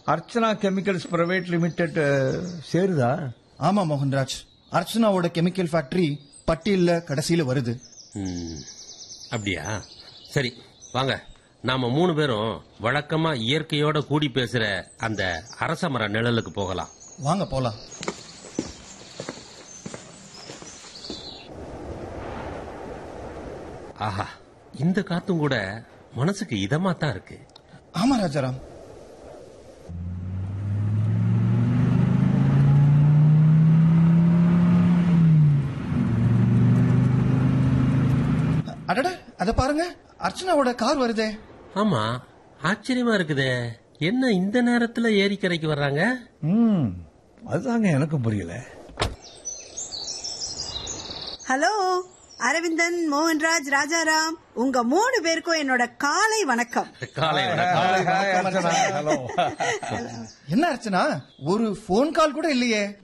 Archana chemicals private limited சேருதா ஆமா மோகன்ராஜ் அர்ச்சனாவோட கெமிக்கல் ஃபேக்டரி பட்டியல்ல கடைசியில வருது ம், அப்படியா சரி வாங்க நாம மூணு பேரும் வழக்கமா இயற்கையோட கூடி பேசுற அந்த அரச மர நிழலுக்கு போகலாம் வாங்க போலாம் ஆஹா இந்த காத்தும் கூட மனசுக்கு இதமா தான் இருக்கு ஆமா ராஜாராம் அடட அத பாருங்க அர்ச்சனாவோட கார் வருதே ஆமா ஆச்சரியமா இருக்குதே என்ன இந்த நேரத்துல ஏரிக்கரைக்கு வர்றாங்க ம் அதுதாங்க எனக்கும் புரியல ஹலோ அரவிந்தன் மோகன்ராஜ் ராஜாராம் உங்க மூணு பேருக்கும் என்னோட காலை வணக்கம் காலை வணக்கம். ஹலோ என்ன அர்ச்சனா ஒரு போன் கால் கூட இல்லையே